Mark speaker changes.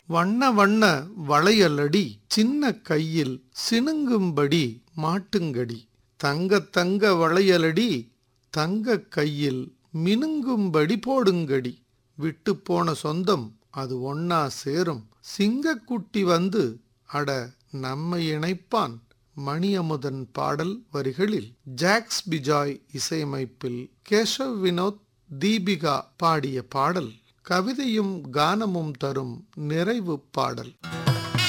Speaker 1: வண்ண வண்ண வளையலடி சின்ன கையில் சினுங்கும்படி மாட்டுங்கடி தங்க தங்க வளையலடி தங்க கையில் மினுங்கும்படி போடுங்கடி விட்டு போன சொந்தம் அது ஒன்னா சேரும் சிங்கக்குட்டி வந்து அட நம்மை இணைப்பான் மணியமுதன் பாடல் வரிகளில் ஜாக்ஸ் பிஜாய் இசையமைப்பில் கேஷவ் வினோத் தீபிகா பாடிய பாடல் கவிதையும் கானமும் தரும் நிறைவு பாடல்